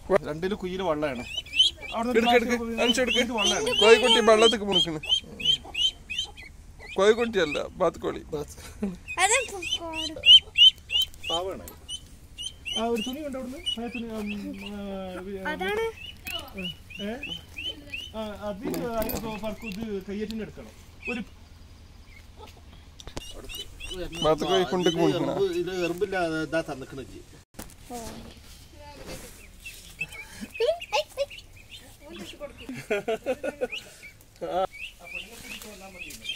രണ്ടിലും കുയില് വെള്ളമാണ് എടുക്ക് എടുക്ക് അനച്ചെടുക്ക് വെള്ളമാണ് കോഴിക്കുട്ടി വെള്ളത്തേക്ക് മുണിക്കണ് കോഴിക്കുട്ടിയല്ല ബാത്തുക്കോളി അത് പൊക്കോട്. പാവാണ് ആ ഒരു തുണി ഉണ്ട് അവിടുന്ന് ആ തുണി ഉം, ആ, വി- ആ, അതാണ് ഏ? ആ, അത് അതിന് പറക്കും ഇത് കയ്യേറ്റിന് എടുക്കണം ഒരു ബാത്തുക്കോഴി കുണ്ടിക്ക് മുണിക്കണ ഇത് എറുമ്പില്ല ഇതാ തന്നിക്കണ ജി ഐ, ഐ.